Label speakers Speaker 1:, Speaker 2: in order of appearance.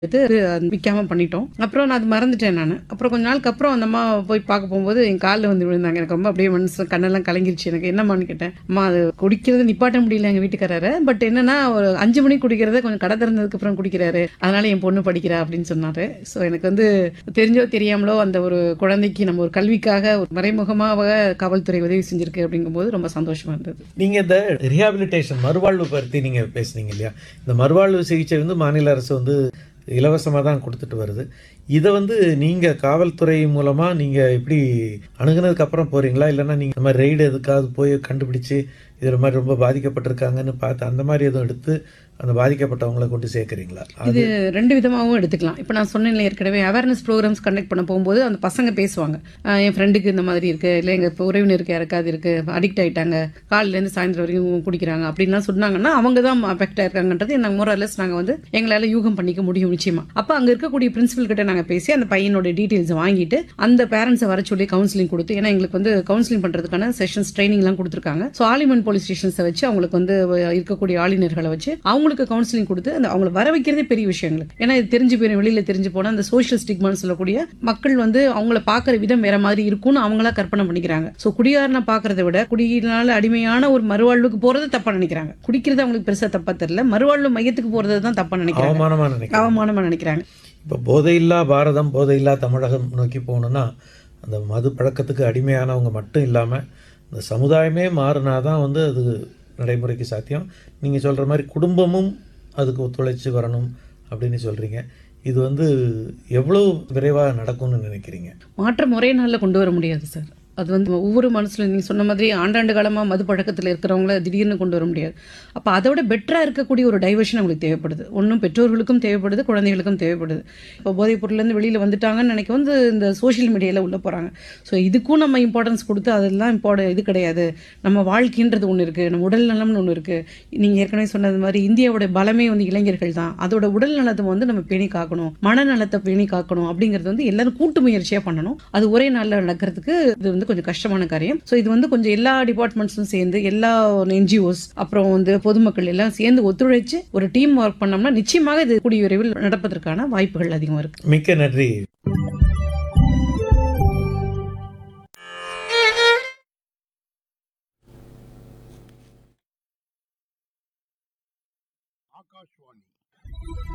Speaker 1: இது விற்காம பண்ணிட்டோம் அப்புறம் நான் அது மறந்துட்டேன் நான் அப்புறம் கொஞ்ச நாளுக்கு அப்புறம் அந்த அம்மா போய் பார்க்க போகும்போது என் காலில் வந்து விழுந்தாங்க எனக்கு ரொம்ப அப்படியே மனசு கண்ணெல்லாம் கலங்கிருச்சு எனக்கு என்னம்மான்னு கேட்டேன் அம்மா அது குடிக்கிறது நிப்பாட்ட முடியல எங்கள் வீட்டுக்காரரை பட் என்னன்னா ஒரு அஞ்சு மணிக்கு குடிக்கிறத கொஞ்சம் கடை திறந்ததுக்கு அப்புறம் குடிக்கிறாரு அதனால என் பொண்ணு படிக்கிறா அப்படின்னு சொன்னாரு ஸோ எனக்கு வந்து தெரிஞ்சோ தெரியாமலோ அந்த ஒரு குழந்தைக்கு நம்ம ஒரு கல்விக்காக ஒரு மறைமுகமாக காவல்துறை உதவி செஞ்சிருக்கு அப்படிங்கும்போது ரொம்ப சந்தோஷமா இருந்தது
Speaker 2: நீங்க இந்த ரிஹாபிலிட்டேஷன் மறுவாழ்வு பற்றி நீங்க பேசுனீங்க இல்லையா இந்த மறுவாழ்வு சிகிச்சை வந்து மாநில அரசு வந்து இலவசமாக தான் கொடுத்துட்டு வருது இதை வந்து நீங்கள் காவல்துறை மூலமாக நீங்கள் எப்படி அணுகுனதுக்கு அப்புறம் போகிறீங்களா இல்லைன்னா நீங்கள் இந்த மாதிரி ரெய்டு எதுக்காவது போய் கண்டுபிடிச்சு இது மாதிரி ரொம்ப பாதிக்கப்பட்டிருக்காங்கன்னு பார்த்து அந்த மாதிரி எதுவும் எடுத்து அந்த பாதிக்கப்பட்டவங்களை கொண்டு சேர்க்குறீங்களா
Speaker 1: இது ரெண்டு விதமாகவும் எடுத்துக்கலாம் இப்போ நான் சொன்னேன்ல ஏற்கனவே அவேர்னஸ் ப்ரோக்ராம்ஸ் கண்டக்ட் பண்ண போகும்போது அந்த பசங்க பேசுவாங்க ஆஹ் என் ஃப்ரெண்டுக்கு இந்த மாதிரி இருக்கு இல்லை எங்கள் இப்போ உறவினருக்கு யாருக்காவது இருக்கு அடிக்ட் ஆயிட்டாங்க காலையிலேருந்து சாயந்தரம் வரைக்கும் குடிக்கிறாங்க அப்படின்லாம் சொன்னாங்கன்னா அவங்க தான் அஃபெக்ட் ஆயிருக்காங்கன்றது நாங்கள் மோரலஸ் நாங்கள் வந்து எங்களால் யூகம் பண்ணிக்க முடியும் நிச்சயமா அப்போ அங்கே இருக்கக்கூடிய பிரின்சிபல் கிட்ட நாங்கள் பேசி அந்த பையனோட டீட்டெயில்ஸ் வாங்கிட்டு அந்த பேரண்ட்ஸை வர சொல்லி கவுன்சிலிங் கொடுத்து ஏன்னா எங்களுக்கு வந்து கவுன்சிலிங் பண்ணுறதுக்கான செஷன்ஸ் ட்ரைனிங்லாம் கொடுத்துருக்காங்க ஸோ ஆலிமன் போலீஸ் ஸ்டேஷன்ஸை வச்சு அவங்களுக்கு வந்து இருக்கக்கூடிய ஆளுநர்களை வச்சு அவங்களுக்கு கவுன்சிலிங் கொடுத்து அந்த அவங்களை வர வைக்கிறதே பெரிய விஷயம் எங்களுக்கு ஏன்னா இது தெரிஞ்சு போயிடும் வெளியில தெரிஞ்சு போனால் அந்த சோஷியல் ஸ்டிக்மான்னு சொல்லக்கூடிய மக்கள் வந்து அவங்கள பார்க்குற விதம் வேற மாதிரி இருக்கும்னு அவங்களா கற்பனை பண்ணிக்கிறாங்க ஸோ குடியாரனை பார்க்கறத விட குடியினால அடிமையான ஒரு மறுவாழ்வுக்கு போறது தப்பா நினைக்கிறாங்க குடிக்கிறது அவங்களுக்கு பெருசா தப்பா தெரியல மறுவாழ்வு மையத்துக்கு போறது தான் தப்பா நினைக்கிறாங்க
Speaker 2: அவமானமாக நினைக்கிறேன்
Speaker 1: அவமானமா நினைக்கிறாங்க
Speaker 2: இப்போ போதையில்லா பாரதம் போதையில்லா தமிழகம் நோக்கி போகணுன்னா அந்த மது பழக்கத்துக்கு அடிமையானவங்க மட்டும் இல்லாமல் இந்த சமுதாயமே மாறினா தான் வந்து அது நடைமுறைக்கு சாத்தியம் நீங்கள் சொல்கிற மாதிரி குடும்பமும் அதுக்கு ஒத்துழைச்சி வரணும் அப்படின்னு சொல்கிறீங்க இது வந்து எவ்வளோ விரைவாக நடக்கும்னு நினைக்கிறீங்க
Speaker 1: மாற்றம் ஒரே நாளில் கொண்டு வர முடியாது சார் அது வந்து ஒவ்வொரு மனசுல நீங்க சொன்ன மாதிரி ஆண்டாண்டு காலமா மது பழக்கத்தில் இருக்கிறவங்கள திடீர்னு கொண்டு வர முடியாது அப்போ அதை விட பெட்டராக இருக்கக்கூடிய ஒரு டைவர்ஷன் அவங்களுக்கு தேவைப்படுது ஒன்றும் பெற்றோர்களுக்கும் தேவைப்படுது குழந்தைகளுக்கும் தேவைப்படுது இப்போ போதைப் பொருள்லேருந்து வெளியில் வந்துட்டாங்கன்னு நினைக்க வந்து இந்த சோஷியல் மீடியாவில் உள்ள போகிறாங்க ஸோ இதுக்கும் நம்ம இம்பார்ட்டன்ஸ் கொடுத்து அதெல்லாம் இம்பார்ட் இது கிடையாது நம்ம வாழ்க்கைன்றது ஒன்று இருக்குது நம்ம உடல் நலம்னு ஒன்று இருக்குது நீங்கள் ஏற்கனவே சொன்னது மாதிரி இந்தியாவோட பலமே வந்து இளைஞர்கள் தான் அதோட உடல் நலத்தை வந்து நம்ம பேணி காக்கணும் மனநலத்தை பேணி காக்கணும் அப்படிங்கிறது வந்து எல்லாரும் கூட்டு முயற்சியாக பண்ணணும் அது ஒரே நாளில் நடக்கிறதுக்கு இது வந்து கொஞ்சம் கஷ்டமான காரியம் ஸோ இது வந்து கொஞ்சம் எல்லா டிபார்ட்மெண்ட்ஸும் சேர்ந்து எல்லா என்ஜிஓஸ் அப்புறம் வந்து பொதுமக்கள் எல்லாம் சேர்ந்து ஒத்துழைச்சு ஒரு டீம் ஒர்க் பண்ணோம்னா நிச்சயமாக இது கூடிய விரைவில் நடப்பதற்கான வாய்ப்புகள் அதிகம் இருக்கு
Speaker 2: மிக்க நன்றி
Speaker 3: ஆகாஷ்வாணி